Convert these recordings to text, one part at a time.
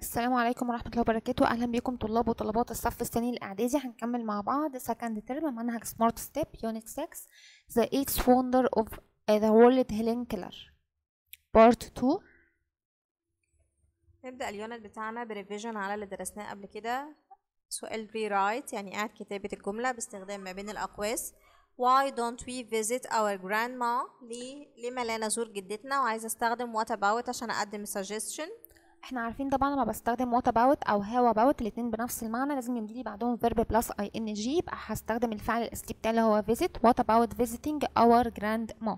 السلام عليكم ورحمة الله وبركاته أهلا بكم طلاب وطلبات الصف الثاني الإعدادي هنكمل مع بعض second term منهج Smart Step Unit 6 The Eighth Wonder of the World Helen Keller Part 2 نبدأ اليونت بتاعنا بريفيجن على اللي درسناه قبل كده سؤال rewrite يعني إعادة كتابة الجملة باستخدام ما بين الأقواس Why don't we visit our grandma ليه لما لا نزور جدتنا وعايزة استخدم what about عشان أقدم suggestion احنا عارفين طبعا لما بستخدم what about أو how about الاتنين بنفس المعنى لازم يمضي بعدهم verb plus ing يبقى هستخدم الفعل الأصلي بتاعي اللي هو visit what about visiting our grandma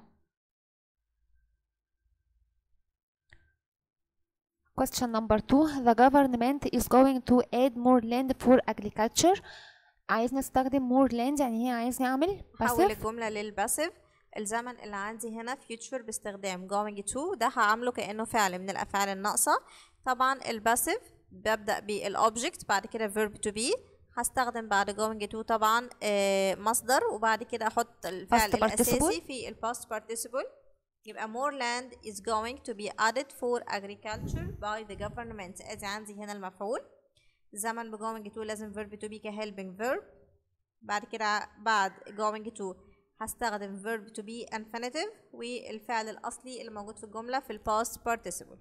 Question number two The government is going to add more land for agriculture عايز نستخدم more land يعني هي عايز نعمل حول passive الجملة للباسيف الزمن اللي عندي هنا future باستخدام going to ده هعمله كأنه فعل من الأفعال الناقصة طبعا الباسيف ببدأ بالobject بعد كده verb to be هستخدم بعد going to طبعا آه، مصدر وبعد كده احط الفعل Past الأساسي participle. في ال past participle يبقى more land is going to be added for agriculture by the government ادي عندي هنا المفعول زمن ب going to لازم verb to be ك helping verb بعد كده بعد going to هستخدم verb to be infinitive والفعل الأصلي اللي موجود في الجملة في ال past participle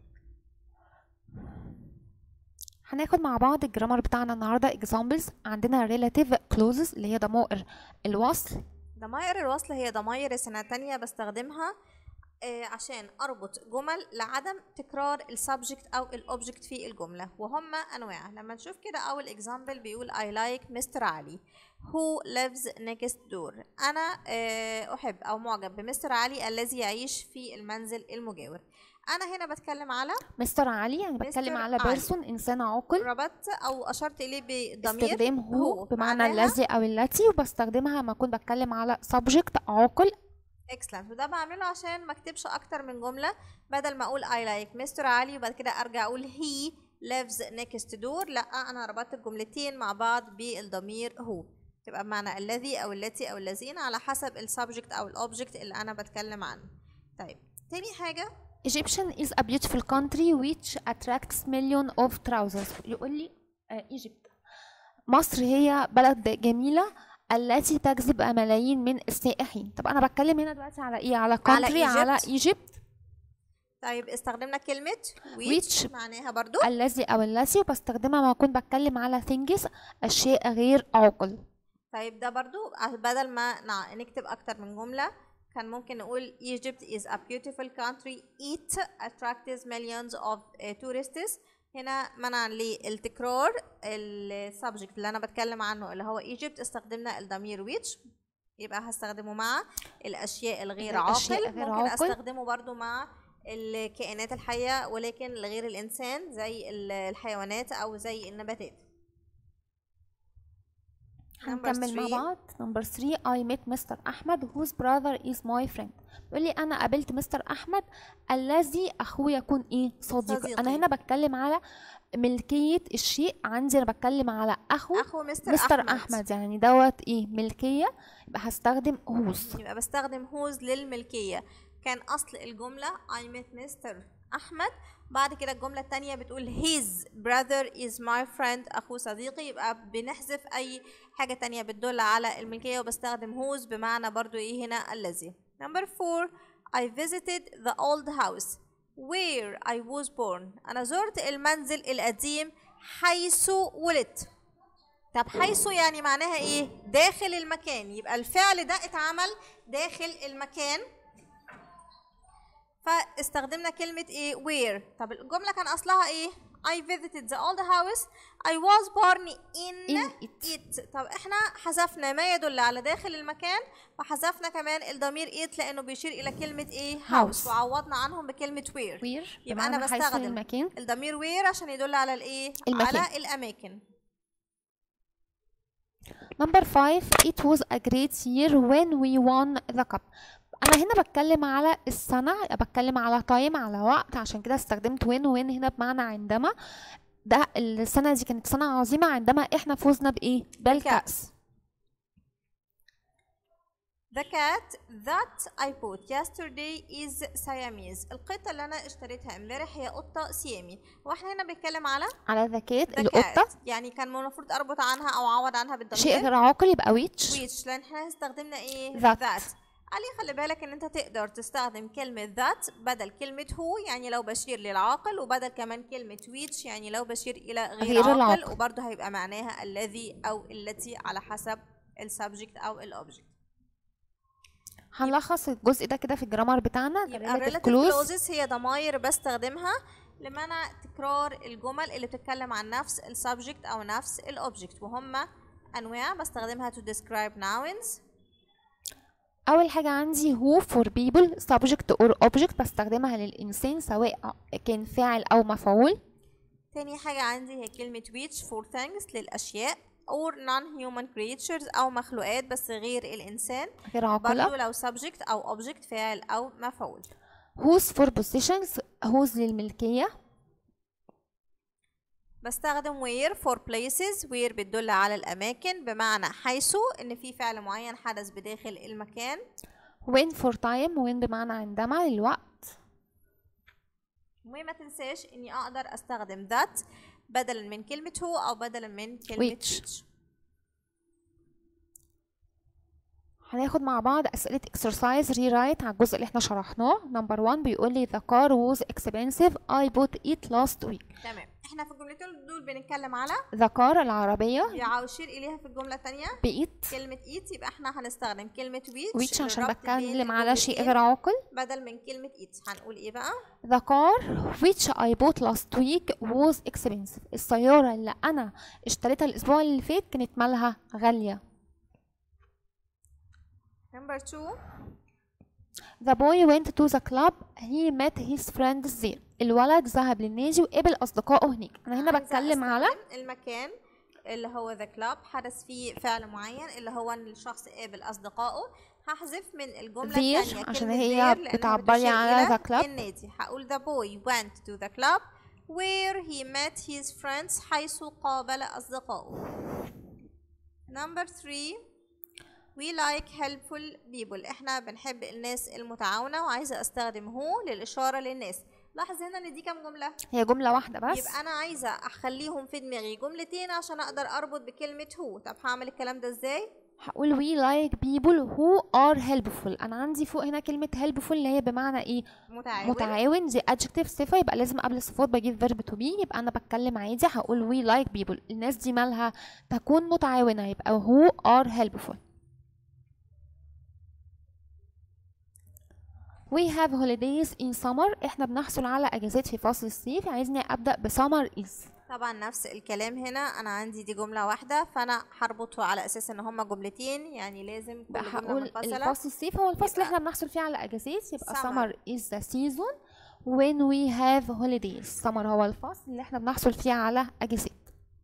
هناخد مع بعض الجرامر بتاعنا النهارده examples عندنا relative clauses اللي هي ضمائر الوصل ضمائر الوصل هي ضمائر سنة تانية بستخدمها آه، عشان أربط جمل لعدم تكرار السبجكت أو الأوبجكت في الجملة وهم أنواع لما نشوف كده أول example بيقول I like Mr. علي who lives next door أنا آه، أحب أو معجب بمستر علي الذي يعيش في المنزل المجاور أنا هنا بتكلم على مستر علي يعني بتكلم Mr. على علي. بيرسون انسان عاقل ربطت أو أشرت إليه بضمير استخدام هو بمعنى معناها الذي او التي وبستخدمها لما اكون بتكلم على subject عاقل اكسلنت وده بعمله عشان ما اكتبش اكتر من جمله بدل ما اقول I like مستر علي وبعد كده ارجع اقول he lives next door لا انا ربطت الجملتين مع بعض بالضمير هو تبقى بمعنى الذي او التي او الذين على حسب السبجكت او الاوبجكت اللي انا بتكلم عنه طيب تاني حاجه Egyptian is a beautiful country which attracts million of trousers يقول لي آه، Egypt مصر هي بلد جميلة التي تجذب ملايين من السائحين طب انا بتكلم هنا دلوقتي على ايه على على country على Egypt. Egypt طيب استخدمنا كلمه Which. which معناها برضو الذي او التي وبستخدمها لما اكون بتكلم على things اشياء غير عاقل طيب ده برضو ع- بدل ما نع- نكتب أكتر من جملة كان ممكن نقول Egypt is a beautiful country it attracts millions of uh, tourists هنا منعا للتكرار السبجكت اللي أنا بتكلم عنه اللي هو Egypt استخدمنا الضمير which يبقى هستخدمه مع الأشياء الغير الأشياء عاقل غير ممكن عاقل. أستخدمه برضو مع الكائنات الحية ولكن لغير الإنسان زي ال- الحيوانات أو زي النباتات Number هنكمل مع three. بعض نمبر 3 I met مستر أحمد whose brother is my friend بيقول لي أنا قابلت مستر أحمد الذي أخوه يكون إيه صديقي صديقي. أنا هنا بتكلم على ملكية الشيء عندي أنا بتكلم على أخو أخو مستر, مستر أحمد. أحمد يعني دوت إيه ملكية يبقى هستخدم whose يبقى بستخدم whose للملكية كان أصل الجملة I met Mr. أحمد بعد كده الجملة التانية بتقول his brother is my friend أخو صديقي يبقى بنحذف أي حاجة تانية بتدل على الملكية وبستخدم whose بمعنى برضو إيه هنا الذي number four I visited the old house where I was born أنا زرت المنزل القديم حيث ولدت طب حيث يعني معناها ايه داخل المكان يبقى الفعل ده اتعمل داخل المكان فاستخدمنا كلمة ايه where طب الجملة كان اصلها ايه I visited the old house I was born in, In it. it طب احنا حذفنا ما يدل على داخل المكان وحذفنا كمان الضمير it لانه بيشير الى كلمة ايه house, House. وعوضنا عنهم بكلمة where where يبقى انا بمعنى حيث بستخدم المكان الضمير where عشان يدل على الايه المكان. على الاماكن Number five, it was a great year when we won the cup. أنا هنا بتكلم على السنة بتكلم على تايم على وقت عشان كده استخدمت when when هنا بمعنى عندما ده السنة دي كانت سنة عظيمة عندما احنا فزنا بإيه؟ بالكأس. The cat that I bought yesterday is Siamese. القطة اللي أنا اشتريتها امبارح هي قطة سيامي. واحنا هنا بنتكلم على على ذكاة the القطة cat. يعني كان المفروض أربط عنها أو أعوض عنها شيء بالضمير. غير عاقل يبقى ويتش which لأن احنا استخدمنا إيه؟ That. علي خلي بالك إن أنت تقدر تستخدم كلمة that بدل كلمة هو يعني لو بشير للعاقل وبدل كمان كلمة which يعني لو بشير إلى غير, غير عاقل العاقل. وبرضه هيبقى معناها الذي أو التي على حسب السبجكت أو الأوبجكت. هنلخص الجزء ده كده في الجرامر بتاعنا يبقى relative relative clause clauses هي ضماير بستخدمها لمنع تكرار الجمل اللي بتتكلم عن نفس السبجكت او نفس الاوبجكت وهم انواع بستخدمها to describe nouns اول حاجه عندي who for people subject or object بستخدمها للانسان سواء كان فاعل او مفعول تاني حاجة عندي هي كلمة which for things للأشياء or non-human creatures أو مخلوقات بس غير الإنسان غير برضو عاقله لو subject أو object فاعل أو مفعول whose for possessions whose للملكيه بستخدم where for places where بتدل على الأماكن بمعنى حيث إن في فعل معين حدث بداخل المكان when for time when بمعنى عندما للوقت وما تنساش اني اقدر استخدم that بدلا من كلمة هو او بدلا من كلمة Which. which هناخد مع بعض أسئلة exercise rewrite على الجزء اللي احنا شرحناه number one بيقول لي the car was expensive I bought it last week تمام احنا في الجملتين دول بنتكلم على the car العربية يشير اليها في الجملة التانية بقيت كلمة eat يبقى احنا هنستخدم كلمة which which عشان للربط بين بتكلم على شيء الجملتين غير عاقل بدل من كلمة eat هنقول ايه بقى The car which I bought last week was expensive. السيارة اللي أنا اشتريتها الأسبوع اللي فات كانت مالها غالية. number two The boy went to the club. He met his friends there. الولد ذهب للنادي وقابل أصدقائه هناك. أنا هنا عايزة بتكلم على أستخدم المكان اللي هو the club حدث فيه فعل معين اللي هو ان الشخص قابل اصدقائه هحذف من الجملة There الثانية عشان كلمة هي there لأنها بتعبري بتشير على إلى the club. النادي هقول the boy went to the club where he met his friends حيث قابل أصدقائه number three we like helpful people احنا بنحب الناس المتعاونة وعايزة استخدم هو للإشارة للناس لاحظ هنا ان دي كام جملة هي جملة واحدة بس. يبقى انا عايزه اخليهم في دماغي جملتين عشان اقدر اربط بكلمه هو طب هعمل الكلام ده ازاي هقول we like people who are helpful. أنا عندي فوق هنا كلمة helpful اللي هي بمعنى إيه؟ متعاون متعاون دي adjective صفة يبقى لازم قبل الصفات بجيب verb to be يبقى أنا بتكلم عادي هقول we like people الناس دي مالها تكون متعاونة يبقى who are helpful we have holidays in summer احنا بنحصل على اجازات في فصل الصيف عايزني ابدا بسمر is طبعا نفس الكلام هنا انا عندي دي جمله واحده فانا هربطه على اساس ان هما جملتين يعني لازم كل بقى جمله هقول منفصله الفصل الصيف هو الفصل اللي يبقى احنا بنحصل فيه على اجازات يبقى summer. summer is the season when we have holidays summer هو الفصل اللي احنا بنحصل فيه على اجازات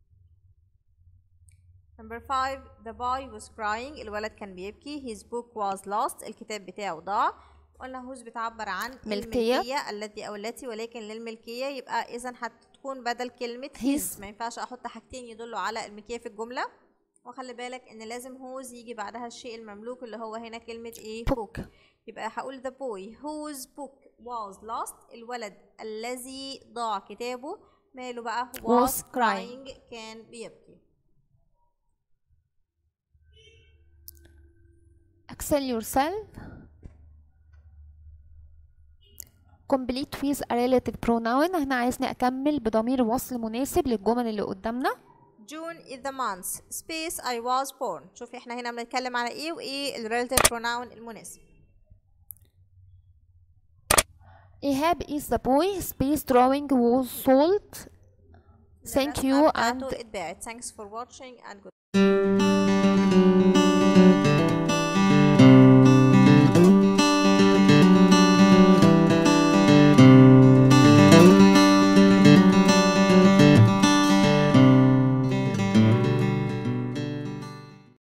number five the boy was crying الولد كان بيبكي his book was lost الكتاب بتاعه ضاع قلنا whose بتعبر عن ملكية. الملكية الذي أو التي ولكن للملكية يبقى إذا هتكون بدل كلمة his. his ما ينفعش أحط حاجتين يدلوا على الملكية في الجملة وخلي بالك إن لازم whose يجي بعدها الشيء المملوك اللي هو هنا كلمة إيه book يبقى هقول the boy whose book was lost الولد الذي ضاع كتابه ماله بقى Was was crying. crying كان بيبكي excel yourself complete with a relative pronoun هنا عايزني اكمل بضمير وصل مناسب للجمل اللي قدامنا June is the month space I was born شوفي احنا هنا بنتكلم على ايه وايه ال relative pronoun المناسب إيهاب is the boy space drawing was sold thank الرسمة you بتاعته and اتباعت thanks for watching and good